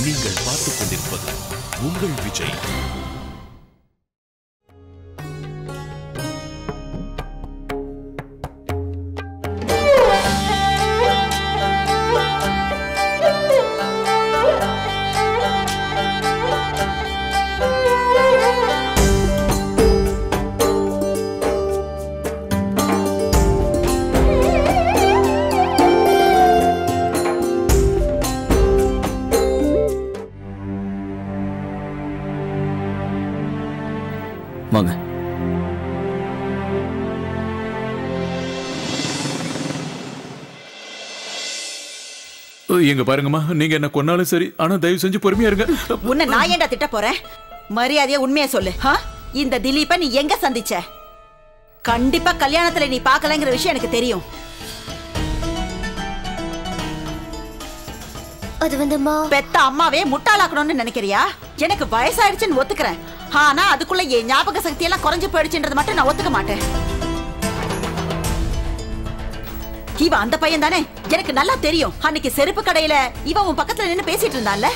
நீங்கள் பார்த்துக் கொண்டிருப்பது உங்கள் விஜய் வாங்க எங்க பாருங்கம்மா நீங்க என்ன கொன்னாலும் சரி ஆனா தயவு செஞ்சு பொறுமையா இருங்க உன்னை நான் ஏன்டா திட்ட போறேன் மரியாதையா உண்மையா சொல்லு ஆ? இந்த திலீப்ப நீ எங்க சந்திச்ச கண்டிப்பா கல்யாணத்துல நீ பார்க்கலங்கிற விஷயம் எனக்கு தெரியும் அது வந்துமா பெத்த அம்மாவே முட்டாளாக்கணும்னு நினைக்கிறியா எனக்கு வயசாயிடுச்சுன்னு ஒத்துக்கிறேன் ஆனா அதுக்குள்ள என் ஞாபக சக்தி எல்லாம் குறைஞ்சு போயிடுச்சுன்றது மட்டும் நான் ஒத்துக்க மாட்டேன் இவ அந்த பையன் தானே எனக்கு நல்லா தெரியும் அன்னைக்கு செருப்பு கடையில இவன் உன் பக்கத்துல நின்னு பேசிட்டு இருந்தான்ல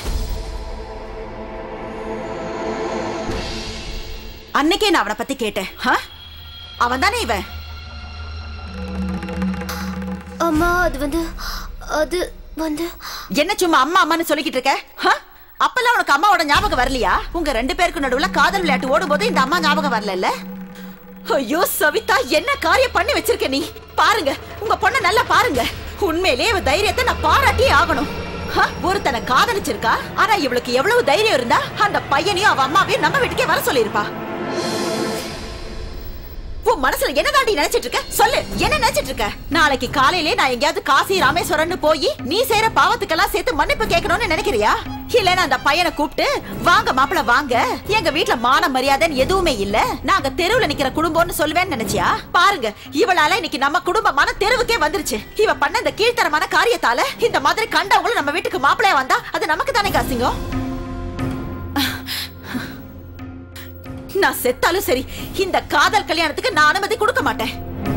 அன்னைக்கே நான் அவனை பத்தி கேட்டேன் அவன் தானே இவன் அம்மா அது வந்து அது வந்து என்ன சும்மா அம்மா அம்மான்னு சொல்லிக்கிட்டு இருக்க ஹ? அப்பெல்லாம் உனக்கு அம்மாவோட ஞாபகம் வரலையா உங்க ரெண்டு பேருக்கு நடுவுல காதல் விளையாட்டு ஓடும்போது இந்த அம்மா ஞாபகம் வரல ஐயோ சவிதா என்ன காரியம் பண்ணி வச்சிருக்க நீ பாருங்க உங்க பொண்ண நல்லா பாருங்க உண்மையிலேயே இவ தைரியத்தை நான் பாராட்டியே ஆகணும் ஹ? ஒருத்தனை காதலிச்சிருக்கா ஆனா இவளுக்கு எவ்வளவு தைரியம் இருந்தா அந்த பையனையும் அவ அம்மாவையும் நம்ம வீட்டுக்கே வர சொல்லியிருப்பா உன் மனசுல என்ன தாண்டி நினைச்சிட்டு இருக்க சொல்லு என்ன நினைச்சிட்டு இருக்க நாளைக்கு காலையிலே நான் எங்கேயாவது காசி ராமேஸ்வரன் போய் நீ செய்யற பாவத்துக்கெல்லாம் சேர்த்து மன்னிப்பு கேட்கணும்னு நினைக்கிறியா இல்லன்னா அந்த பையனை கூப்பிட்டு வாங்க மாப்பிள வாங்க எங்க வீட்ல மான மரியாதைன்னு எதுவுமே இல்ல நாங்க தெருவுல நிக்கிற குடும்பம்னு சொல்லுவேன்னு நினைச்சியா பாருங்க இவளால இன்னைக்கு நம்ம குடும்பமான தெருவுக்கே வந்துருச்சு இவ பண்ண இந்த கீழ்த்தரமான காரியத்தால இந்த மாதிரி கண்டவங்களும் நம்ம வீட்டுக்கு மாப்பிளையா வந்தா அது நமக்கு தானே அசிங்கம் நான் செத்தாலும் சரி இந்த காதல் கல்யாணத்துக்கு நான் அனுமதி கொடுக்க மாட்டேன்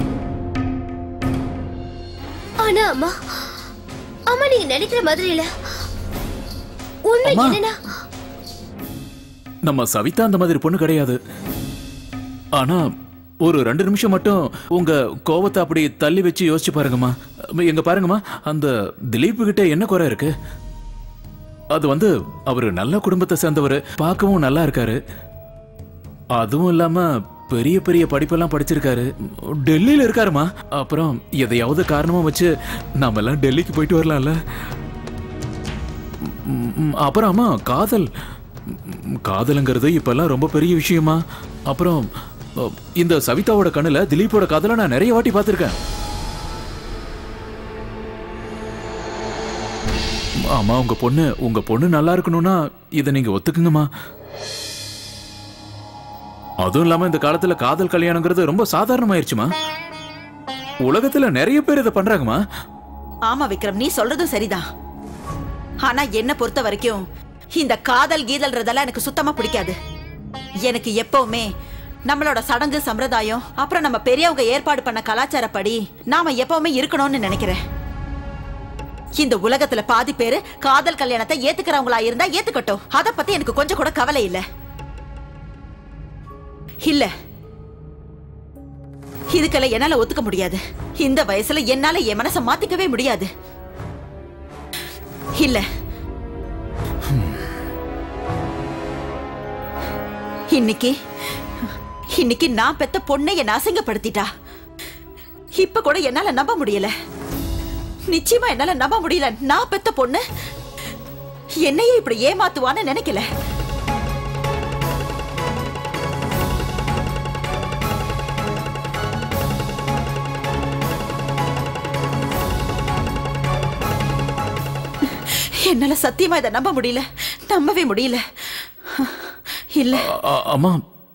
ஆனா அம்மா அம்மா நீங்க நினைக்கிற மாதிரி இல்ல உண்மை அம்மா. என்னன்னா நம்ம சவிதா அந்த மாதிரி பொண்ணு கிடையாது ஆனா ஒரு ரெண்டு நிமிஷம் மட்டும் உங்க கோவத்தை அப்படி தள்ளி வச்சு யோசிச்சு பாருங்கம்மா எங்க பாருங்கம்மா அந்த திலீப் கிட்ட என்ன குறை இருக்கு அது வந்து அவரு நல்ல குடும்பத்தை சேர்ந்தவர் பார்க்கவும் நல்லா இருக்காரு அதுவும் இல்லாம பெரிய பெரிய படிப்பெல்லாம் படிச்சிருக்காரு டெல்லியில இருக்காருமா அப்புறம் எதையாவது காரணமா வச்சு நாம எல்லாம் டெல்லிக்கு போயிட்டு வரலாம்ல ம், ம், அப்புறம் அம்மா காதல் ம், காதலுங்கிறது இப்பெல்லாம் ரொம்ப பெரிய விஷயமா அப்புறம் அ, இந்த சவிதாவோட கண்ணுல திலீப்போட காதலை நான் நிறைய வாட்டி பார்த்திருக்கேன் ஆமா உங்க பொண்ணு உங்க பொண்ணு நல்லா இருக்கணும்னா இதை நீங்க ஒத்துக்குங்கம்மா அதுவும் இல்லாம இந்த காலத்துல காதல் கல்யாணங்கிறது ரொம்ப சாதாரணமாயிருச்சுமா உலகத்துல நிறைய பேர் இதை பண்றாங்கம்மா ஆமா விக்ரம் நீ சொல்றதும் சரிதான் ஆனா என்ன பொறுத்த வரைக்கும் இந்த காதல் கீதல்றதெல்லாம் எனக்கு சுத்தமா பிடிக்காது எனக்கு எப்பவுமே நம்மளோட சடங்கு சம்பிரதாயம் அப்புறம் நம்ம பெரியவங்க ஏற்பாடு பண்ண கலாச்சாரப்படி நாம எப்பவுமே இருக்கணும்னு நினைக்கிறேன் இந்த உலகத்துல பாதி பேரு காதல் கல்யாணத்தை ஏத்துக்கிறவங்களா இருந்தா ஏத்துக்கட்டும் அத பத்தி எனக்கு கொஞ்சம் கூட கவலை இல்ல இல்ல இதுக்கெல்லாம் என்னால ஒத்துக்க முடியாது இந்த வயசுல என்னால என் மனசை மாத்திக்கவே முடியாது இல்ல இன்னைக்கு இன்னைக்கு நான் பெத்த பொண்ணை என்ன அசிங்கப்படுத்திட்டா இப்ப கூட என்னால நம்ப முடியல நிச்சயமா என்னால நம்ப முடியல நான் பெத்த பொண்ணு என்னையே இப்படி ஏமாத்துவான்னு நினைக்கல என்னால சத்தியமா இதை நம்ப முடியல நம்பவே முடியல இல்ல அ- அம்மா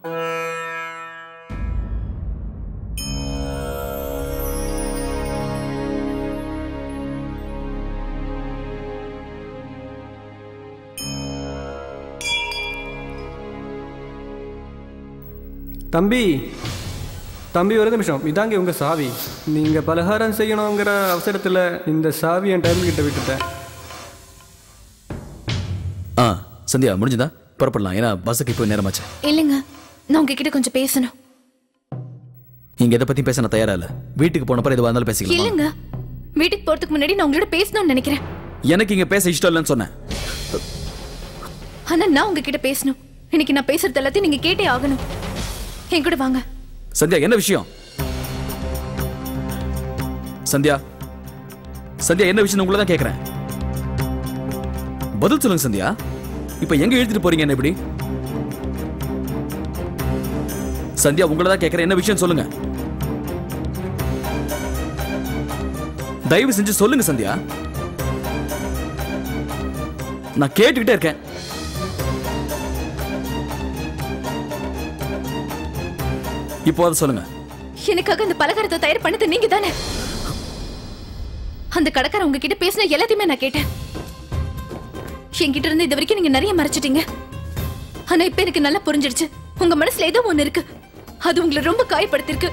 தம்பி தம்பி ஒரு நிமிஷம் இதாங்க உங்கள் சாவி நீங்கள் பலகாரம் செய்யணுங்கிற அவசரத்தில் இந்த சாவி என் டைம் கிட்ட விட்டுட்டேன் சந்தியா முடிஞ்சதா புறப்படலாம் ஏன்னா பஸ்ஸுக்கு இப்போ நேரமாச்சு இல்லைங்க நான் உங்ககிட்ட கொஞ்சம் பேசணும் இங்க எதை பத்தி பேச நான் தயாரா இல்ல வீட்டுக்கு போனப்ப எதுவாக இருந்தாலும் பேசிக்கலாம் இல்லைங்க வீட்டுக்கு போறதுக்கு முன்னாடி நான் உங்களோட பேசணும்னு நினைக்கிறேன் எனக்கு இங்க பேச இஷ்டம் இல்லைன்னு சொன்னேன் ஆனா நான் உங்ககிட்ட பேசணும் இன்னைக்கு நான் பேசுறது எல்லாத்தையும் நீங்க கேட்டே ஆகணும் என் கூட வாங்க சந்தியா என்ன விஷயம் சந்தியா சந்தியா என்ன விஷயம் உங்களை தான் கேக்குறேன் பதில் சொல்லுங்க சந்தியா இப்ப எங்க இழுத்துட்டு போறீங்க என்ன இப்படி சந்தியா உங்களை தான் கேக்குறேன் என்ன விஷயம் சொல்லுங்க தயவு செஞ்சு சொல்லுங்க சந்தியா நான் கேட்டுக்கிட்டே இருக்கேன் இப்போ அதை சொல்லுங்க எனக்காக அந்த பலகாரத்தை தயார் பண்ணது நீங்க தானே அந்த கடைக்காரன் உங்ககிட்ட பேசின எல்லாத்தையுமே நான் கேட்டேன் என்கிட்ட இருந்து இது வரைக்கும் நீங்க நிறைய மறைச்சிட்டீங்க ஆனா இப்ப எனக்கு நல்லா புரிஞ்சிடுச்சு உங்க மனசுல ஏதோ ஒண்ணு இருக்கு அது உங்களை ரொம்ப காயப்படுத்திருக்கு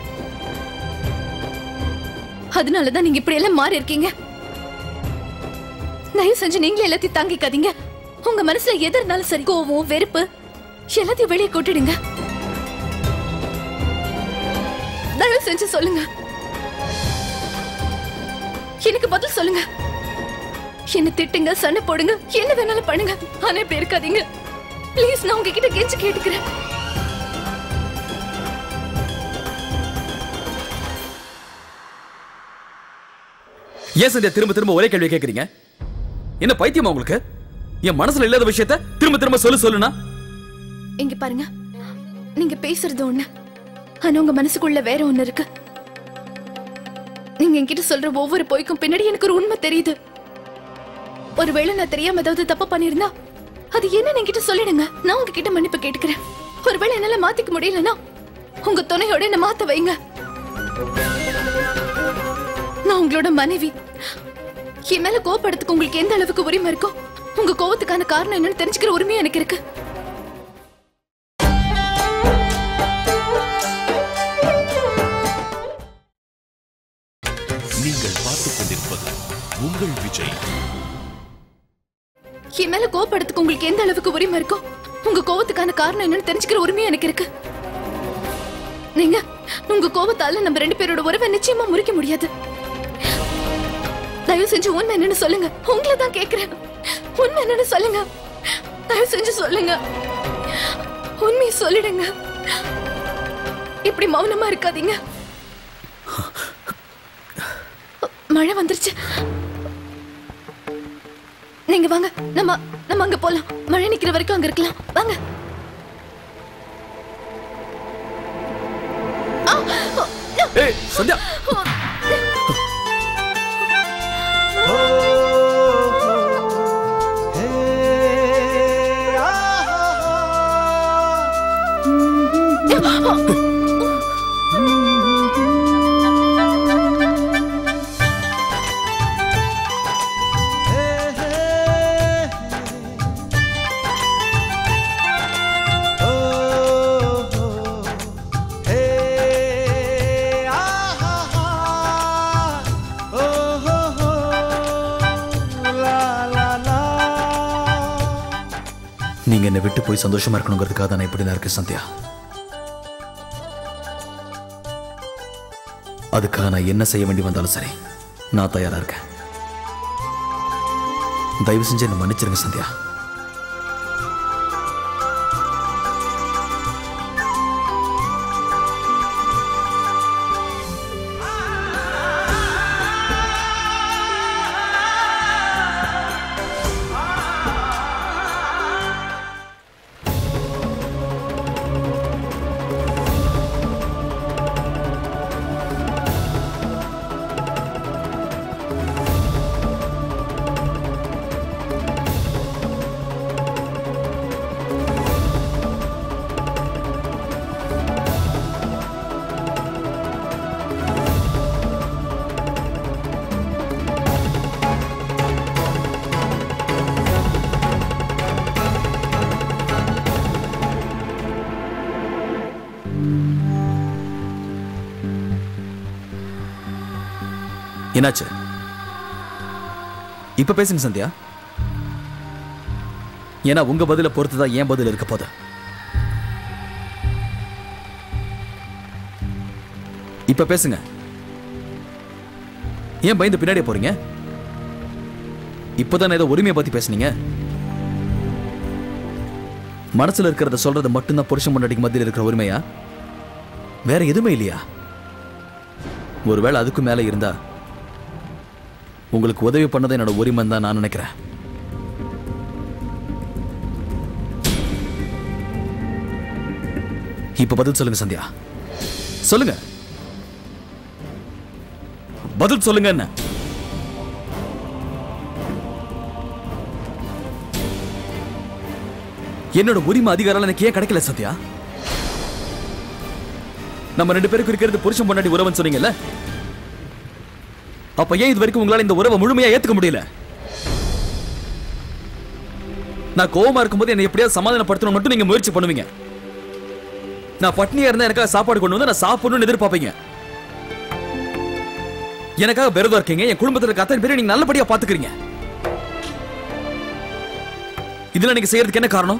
அதனாலதான் நீங்க இப்படி எல்லாம் மாறி இருக்கீங்க தயவு செஞ்சு நீங்களே எல்லாத்தையும் தாங்கிக்காதீங்க உங்க மனசுல எது இருந்தாலும் சரி கோவம் வெறுப்பு எல்லாத்தையும் வெளியே கொட்டிடுங்க தயவு செஞ்சு சொல்லுங்க எனக்கு பதில் சொல்லுங்க என்ன திட்டுங்க சண்டை போடுங்க என்ன வேணாலும் பண்ணுங்க ஆனா இப்படி இருக்காதீங்க ப்ளீஸ் நான் உங்ககிட்ட கெஞ்சி கேட்டுக்கிறேன் ஏன் சந்தியா திரும்ப திரும்ப ஒரே கேள்வி கேக்குறீங்க என்ன பைத்தியமா உங்களுக்கு என் மனசுல இல்லாத விஷயத்த திரும்ப திரும்ப சொல்லு சொல்லுனா இங்க பாருங்க நீங்க பேசுறது ஒண்ணு ஆனா உங்க மனசுக்குள்ள வேற ஒண்ணு இருக்கு நீங்க என்கிட்ட சொல்ற ஒவ்வொரு பொய்க்கும் பின்னாடி எனக்கு ஒரு உண்மை தெரியுது ஒருவேளை நான் தெரியாம ஏதாவது தப்பு பண்ணிருந்தா அது என்ன என்கிட்ட சொல்லிடுங்க நான் உங்ககிட்ட மன்னிப்பு கேட்டுக்கிறேன் ஒருவேளை என்னால மாத்திக்க முடியலன்னா உங்க துணையோட என்ன மாத்த வைங்க நான் உங்களோட மனைவி என் மேல கோபப்படுறதுக்கு உங்களுக்கு எந்த அளவுக்கு உரிமை இருக்கோ உங்க கோவத்துக்கான காரணம் என்னன்னு தெரிஞ்சுக்கிற உரிமையும் எனக்கு இருக்கு நீங்கள் பார்த்துக் கொண்டிருப்பது உங்கள் விஜய் என் மேல கோபப்படுறதுக்கு உங்களுக்கு எந்த அளவுக்கு உரிமை இருக்கோ உங்க கோவத்துக்கான காரணம் என்னன்னு தெரிஞ்சுக்கிற உரிமையும் எனக்கு இருக்கு நீங்க உங்க கோபத்தால நம்ம ரெண்டு பேரோட உறவை நிச்சயமா முறிக்க முடியாது தயவு செஞ்சு உண்மை என்னன்னு சொல்லுங்க உங்களை தான் கேக்குறேன் உண்மை என்னன்னு சொல்லுங்க தயவு செஞ்சு சொல்லுங்க உண்மையை சொல்லிடுங்க இப்படி மௌனமா இருக்காதீங்க மழை வந்துருச்சு நீங்க வாங்க நம்ம நம்ம அங்க போலாம் மழை நிக்கிற வரைக்கும் அங்க இருக்கலாம் வாங்க ஏய் சந்தியா நீங்க என்னை விட்டு போய் சந்தோஷமா இருக்கணுங்கிறதுக்காக தான் நான் இப்படி தான் இருக்கேன் சந்தியா அதுக்காக நான் என்ன செய்ய வேண்டி வந்தாலும் சரி நான் தயாரா இருக்கேன் தயவு செஞ்சு என்ன மன்னிச்சிருங்க சந்தியா என்னாச்சு இப்ப பேசுங்க சந்தியா ஏன்னா உங்க பதில பொறுத்து தான் என் பதில் இருக்க போகுது இப்ப பேசுங்க ஏன் பயந்து பின்னாடியே போறீங்க இப்பதான் ஏதோ உரிமையை பத்தி பேசுனீங்க மனசுல இருக்கிறத சொல்றது மட்டும்தான் புருஷன் முன்னாடிக்கு மத்தியில் இருக்கிற உரிமையா வேற எதுவுமே இல்லையா ஒருவேளை அதுக்கு மேல இருந்தா உங்களுக்கு உதவி பண்ணது என்னோட உரிமை தான் நான் நினைக்கிறேன் இப்ப பதில் சொல்லுங்க சந்தியா சொல்லுங்க பதில் சொல்லுங்க என்ன என்னோட உரிமை அதிகாரம் எனக்கு ஏன் கிடைக்கல சத்யா நம்ம ரெண்டு பேருக்கு இருக்கிறது புருஷன் பொண்டாட்டி உறவுன்னு சொன்னீங்கல்ல அப்ப ஏன் இது வரைக்கும் உங்களால இந்த உறவை முழுமையா ஏத்துக்க முடியல நான் கோவமா இருக்கும்போது என்னை எப்படியாவது சமாதானப்படுத்தணும் மட்டும் நீங்க முயற்சி பண்ணுவீங்க நான் பட்னியா இருந்தா எனக்காக சாப்பாடு கொண்டு வந்து நான் சாப்பிடணும்னு எதிர்பார்ப்பீங்க எனக்காக விரதம் இருக்கீங்க என் குடும்பத்துல இருக்க அத்தனை பேரை நீங்க நல்லபடியா பாத்துக்கிறீங்க இதுல நீங்க செய்யறதுக்கு என்ன காரணம்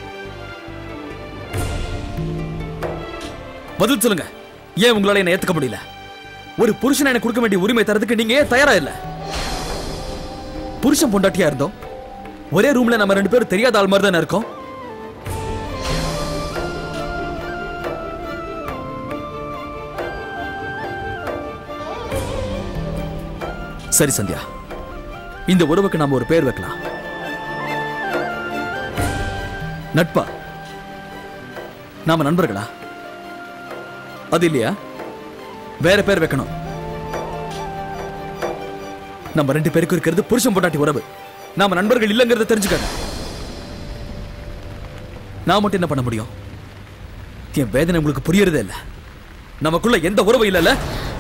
பதில் சொல்லுங்க ஏன் உங்களால என்ன ஏத்துக்க முடியல ஒரு புருஷனை எனக்கு கொடுக்க வேண்டிய உரிமை தரதுக்கு நீங்க ஏன் தயாரா இல்ல புருஷன் பொண்டாட்டியா இருந்தோம் ஒரே ரூம்ல நம்ம ரெண்டு பேரும் தெரியாத ஆள் மாதிரி தானே இருக்கோம் சரி சந்தியா இந்த உறவுக்கு நாம ஒரு பேர் வைக்கலாம் நட்பா நாம நண்பர்களா அது இல்லையா வேற பேர் வைக்கணும் நம்ம ரெண்டு பேருக்கு இருக்கிறது புருஷன் பொண்டாட்டி உறவு நாம நண்பர்கள் இல்லைங்கிறத தெரிஞ்சுக்கங்க நான் மட்டும் என்ன பண்ண முடியும் என் வேதனை உங்களுக்கு புரியறதே இல்ல நமக்குள்ள எந்த உறவு இல்லைல்ல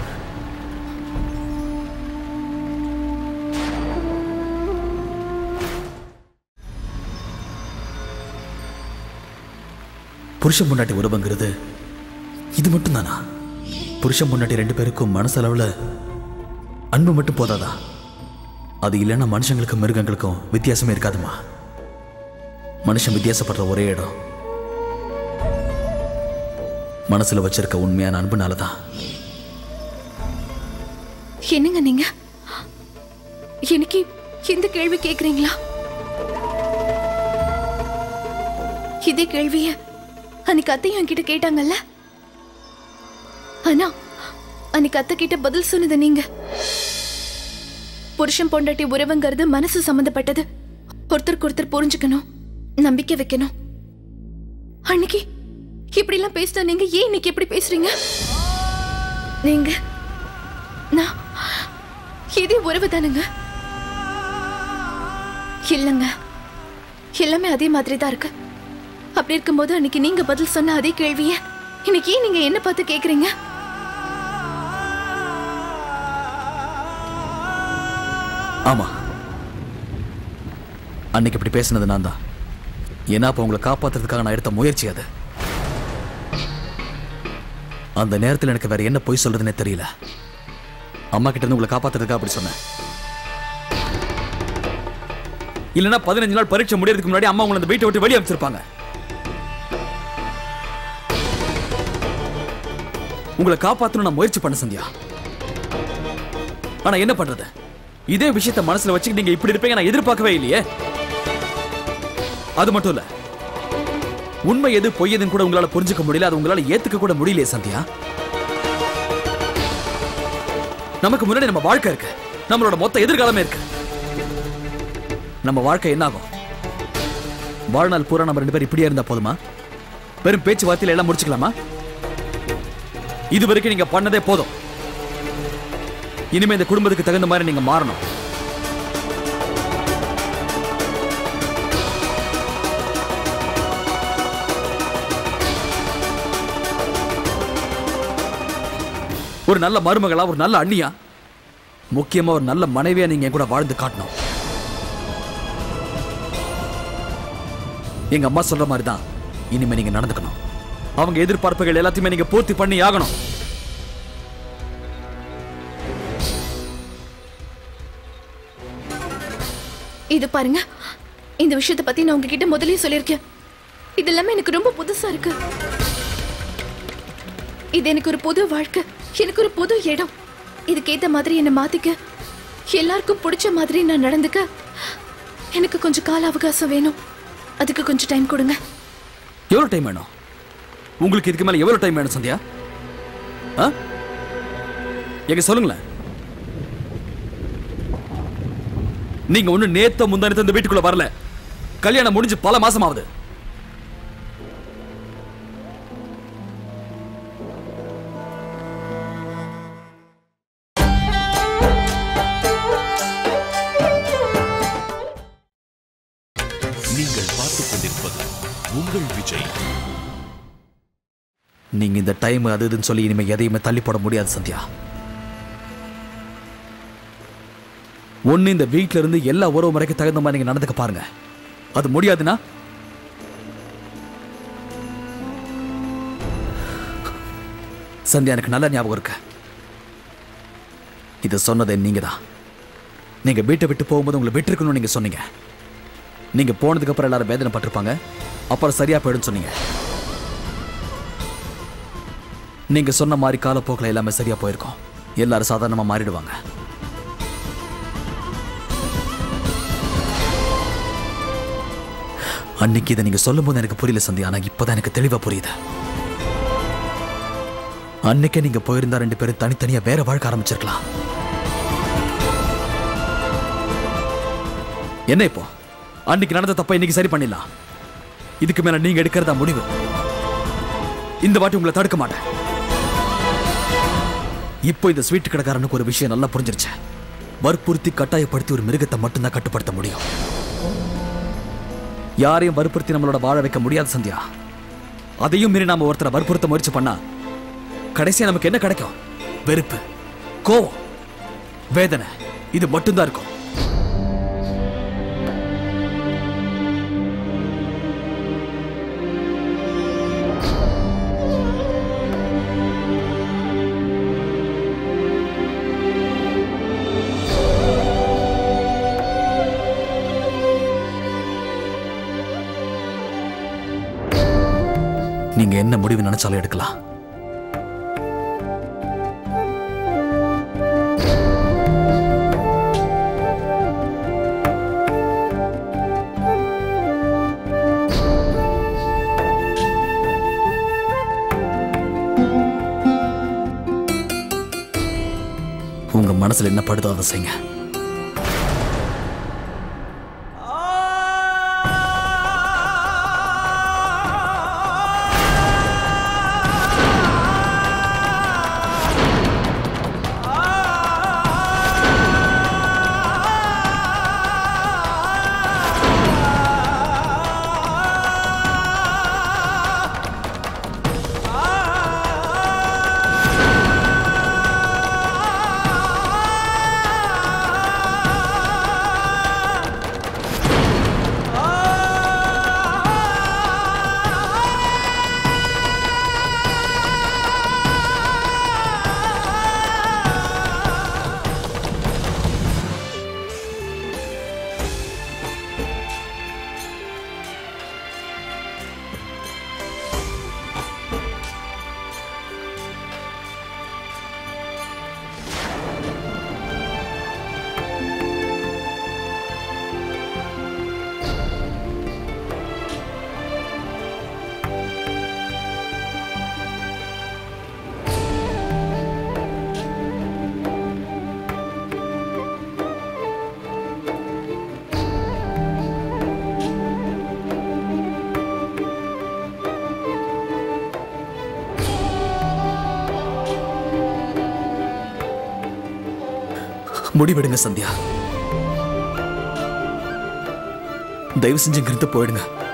புருஷன் பொண்டாட்டி உறவுங்கிறது இது மட்டும் தானா புருஷன் பொண்டாட்டி ரெண்டு பேருக்கும் மனசளவுல அன்பு மட்டும் போதாதா அது இல்லைன்னா மனுஷங்களுக்கும் மிருகங்களுக்கும் வித்தியாசமே இருக்காதுமா மனுஷன் வித்தியாசப்படுற ஒரே இடம் மனசுல வச்சிருக்க உண்மையான அன்புனால தான் என்னங்க நீங்க எனக்கு இந்த கேள்வி கேக்குறீங்களா இதே கேள்விய அன்னைக்கு அத்தையும் என்கிட்ட கேட்டாங்கல்ல ஆனா அன்னைக்கு அத்தை கிட்ட பதில் சொன்னது நீங்க புருஷன் பொண்டாட்டி உறவுங்கிறது மனசு சம்பந்தப்பட்டது ஒருத்தருக்கு ஒருத்தர் புரிஞ்சுக்கணும் நம்பிக்கை வைக்கணும் அன்னைக்கு இப்படி எல்லாம் பேசினா நீங்க ஏன் இன்னைக்கு எப்படி பேசுறீங்க நீங்க நான் இதே உறவு தானுங்க இல்லைங்க எல்லாமே அதே மாதிரி தான் இருக்கு அப்படி இருக்கும்போது அன்னைக்கு நீங்க பதில் சொன்ன அதே கேள்விய இன்னைக்கு ஏன் நீங்க என்ன பார்த்து கேக்குறீங்க ஆமா அன்னைக்கு இப்படி பேசினது நான் தான் ஏன்னா அப்ப உங்களை காப்பாத்துறதுக்காக நான் எடுத்த முயற்சி அது அந்த நேரத்தில் எனக்கு வேற என்ன பொய் சொல்றதுன்னே தெரியல அம்மா கிட்ட இருந்து உங்களை காப்பாத்துறதுக்காக அப்படி சொன்னேன் இல்லைன்னா பதினஞ்சு நாள் பரீட்சை முடியறதுக்கு முன்னாடி அம்மா உங்களை அந்த வீட்டை விட்டு வெளியே அமைச்சிருப்பாங்க உங்களை காப்பாத்தணும் நான் முயற்சி பண்ண சந்தியா ஆனா என்ன பண்றது இதே விஷயத்தை மனசுல வச்சுக்கிட்டு நீங்க இப்படி இருப்பீங்க நான் எதிர்பார்க்கவே இல்லையே அது மட்டும் இல்ல உண்மை எது பொய் எதுன்னு கூட உங்களால புரிஞ்சுக்க முடியல அது உங்களால ஏத்துக்க கூட முடியலையே சந்தியா நமக்கு முன்னாடி நம்ம வாழ்க்கை இருக்கு நம்மளோட மொத்த எதிர்காலமே இருக்கு நம்ம வாழ்க்கை என்ன ஆகும் வாழ்நாள் பூரா நம்ம ரெண்டு பேரும் இப்படியே இருந்தா போதுமா வெறும் பேச்சுவார்த்தையில எல்லாம் முடிச்சுக்கலாமா இது வரைக்கும் நீங்க பண்ணதே போதும் இனிமே இந்த குடும்பத்துக்கு தகுந்த மாதிரி நீங்க மாறணும் ஒரு நல்ல மருமகளா ஒரு நல்ல அண்ணியா முக்கியமா ஒரு நல்ல மனைவியா நீங்க என் கூட வாழ்ந்து காட்டணும் எங்க அம்மா சொல்ற மாதிரி தான் இனிமே நீங்க நடந்துக்கணும் அவங்க எதிர்பார்ப்புகள் எல்லாத்தையுமே நீங்க பூர்த்தி பண்ணி ஆகணும் இது பாருங்க இந்த விஷயத்தை பத்தி நான் உங்ககிட்ட முதல்லயே சொல்லியிருக்கேன் இது எல்லாமே எனக்கு ரொம்ப புதுசா இருக்கு இது எனக்கு ஒரு புது வாழ்க்கை எனக்கு ஒரு புது இடம் இதுக்கேத்த மாதிரி என்னை மாத்திக்க எல்லாருக்கும் பிடிச்ச மாதிரி நான் நடந்துக்க எனக்கு கொஞ்சம் கால அவகாசம் வேணும் அதுக்கு கொஞ்சம் டைம் கொடுங்க எவ்வளவு டைம் வேணும் உங்களுக்கு இதுக்கு மேல எவ்வளவு டைம் வேணும் சந்தியா ஆ எங்க சொல்லுங்களேன் நீங்க ஒண்ணு நேத்த முந்தானத்து இந்த வீட்டுக்குள்ள வரல கல்யாணம் முடிஞ்சு பல மாசம் ஆகுது நீங்கள் பார்த்துக் கொண்டிருப்பது உங்கள் விஜய் நீங்க இந்த டைம் அது இதுன்னு சொல்லி இனிமே எதையுமே தள்ளி போட முடியாது சந்தியா ஒண்ணு இந்த வீட்ல இருந்து எல்லா உறவு முறைக்கு தகுந்த மாதிரி நீங்க நடந்துக்க பாருங்க அது முடியாதுன்னா சந்தியா எனக்கு நல்ல ஞாபகம் இருக்கு இது சொன்னது நீங்க தான் நீங்க வீட்டை விட்டு போகும்போது உங்களை விட்டுருக்கணும்னு நீங்க சொன்னீங்க நீங்க போனதுக்கு அப்புறம் எல்லாரும் வேதனைப்பட்டிருப்பாங்க அப்புறம் சரியா போயிடும்னு சொன்னீங்க நீங்க சொன்ன மாதிரி காலப்போக்கில் எல்லாமே சரியா போயிருக்கும் எல்லாரும் சாதாரணமா மாறிடுவாங்க அன்னைக்கு இதை நீங்க சொல்லும்போது எனக்கு புரியல சந்தியா ஆனா இப்பதான் எனக்கு தெளிவா புரியுது அன்னைக்கே நீங்க போயிருந்தா ரெண்டு பேரும் தனித்தனியா வேற வாழ்க்கை ஆரம்பிச்சிருக்கலாம் என்ன இப்போ அன்னைக்கு நடந்த தப்ப இன்னைக்கு சரி பண்ணிடலாம் இதுக்கு மேல நீங்க எடுக்கிறதா முடிவு இந்த வாட்டி உங்களை தடுக்க மாட்டேன் இப்போ இந்த ஸ்வீட் கடைக்காரனுக்கு ஒரு விஷயம் நல்லா புரிஞ்சிருச்சு வற்புறுத்தி கட்டாயப்படுத்தி ஒரு மிருகத்தை மட்டும்தான் கட்டுப்படுத்த முடியும் யாரையும் வற்புறுத்தி நம்மளோட வாழ வைக்க முடியாது சந்தியா அதையும் மீறி நாம ஒருத்தரை வற்புறுத்த முயற்சி பண்ணா கடைசியா நமக்கு என்ன கிடைக்கும் வெறுப்பு கோவம் வேதனை இது மட்டும்தான் இருக்கும் நீங்க என்ன முடிவு நினைச்சாலும் எடுக்கலாம் உங்க மனசுல என்ன படுதோ அதை செய்யுங்க முடிவெடுங்க சந்தியா தயவு செஞ்சு இங்கிருந்து போயிடுங்க